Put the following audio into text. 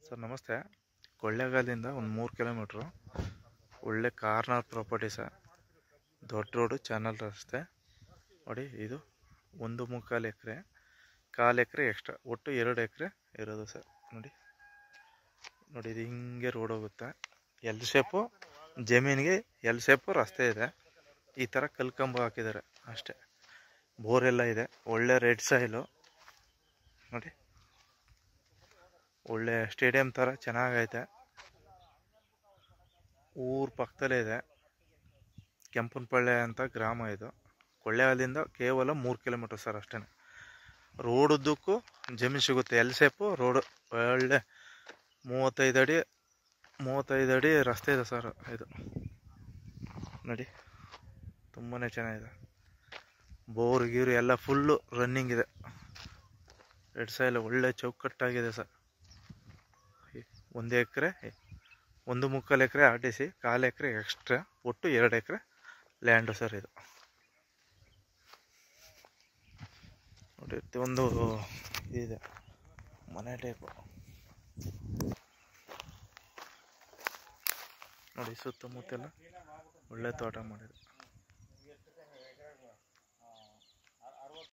sir ನಮಸ್ತೆ ಕೊಳ್ಳೇಗಾಲದಿಂದ ಒಂದು ಮೂರು ಕಿಲೋಮೀಟ್ರು ಒಳ್ಳೆ ಕಾರ್ನರ್ ಪ್ರಾಪರ್ಟಿ ಸರ್ ದೊಡ್ಡ ರೋಡು ಚಾನಲ್ ರಸ್ತೆ ನೋಡಿ ಇದು ಒಂದು ಮುಕ್ಕಾಲು ಎಕರೆ ಕಾಲು ಎಕರೆ ಎಕ್ಸ್ಟ್ರಾ ಒಟ್ಟು ಎರಡು ಎಕರೆ ಇರೋದು ಸರ್ ನೋಡಿ ನೋಡಿ ಇದು ಹಿಂಗೆ ರೋಡ್ ಹೋಗುತ್ತೆ ಎಲ್ ಶೇಪು ಜಮೀನಿಗೆ ಎಲ್ ಶೇಪು ರಸ್ತೆ ಇದೆ ಈ ಥರ ಕಲ್ಕಂಬ ಹಾಕಿದ್ದಾರೆ ಅಷ್ಟೇ ಬೋರೆಲ್ಲ ಇದೆ ಒಳ್ಳೆ ರೆಡ್ ಸಾಯಿಲು ನೋಡಿ ಒಳ್ಳೆ ಸ್ಟೇಡಿಯಂ ಥರ ಚೆನ್ನಾಗೈತೆ ಊರ ಪಕ್ಕದಲ್ಲೇ ಇದೆ ಕೆಂಪನಪಳ್ಳೆ ಅಂತ ಗ್ರಾಮ ಇದು ಕೊಳ್ಳೇಗಾಲದಿಂದ ಕೇವಲ ಮೂರು ಕಿಲೋಮೀಟರ್ ಸರ್ ಅಷ್ಟೇ ರೋಡುದ್ದಕ್ಕೂ ಜಮೀನು ಸಿಗುತ್ತೆ ಎಲ್ ಸೇಪು ರೋಡು ಒಳ್ಳೆ ಮೂವತ್ತೈದು ಅಡಿ ಮೂವತ್ತೈದು ಅಡಿ ರಸ್ತೆ ಇದೆ ಸರ್ ಇದು ನೋಡಿ ತುಂಬಾ ಚೆನ್ನಾಗಿದೆ ಬೋರ್ ಗೀರು ಎಲ್ಲ ಫುಲ್ಲು ರನ್ನಿಂಗ್ ಇದೆ ಎರಡು ಸೈಲ್ ಒಳ್ಳೆ ಚೌಕಟ್ಟಾಗಿದೆ ಸರ್ ಒಂದು ಎಕರೆ ಒಂದು ಮುಕ್ಕಾಲು ಎಕರೆ ಆರ್ ಟಿ ಸಿ ಕಾಲು ಎಕರೆ ಎಕ್ಸ್ಟ್ರಾ ಒಟ್ಟು ಎರಡು ಎಕರೆ ಲ್ಯಾಂಡು ಸರ್ ಇದು ನೋಡಿ ಒಂದು ಇದೆ ಮನೆ ಟೈಪು ನೋಡಿ ಸುತ್ತಮುತ್ತೆಲ್ಲ ಒಳ್ಳೆ ತೋಟ ಮಾಡಿದೆ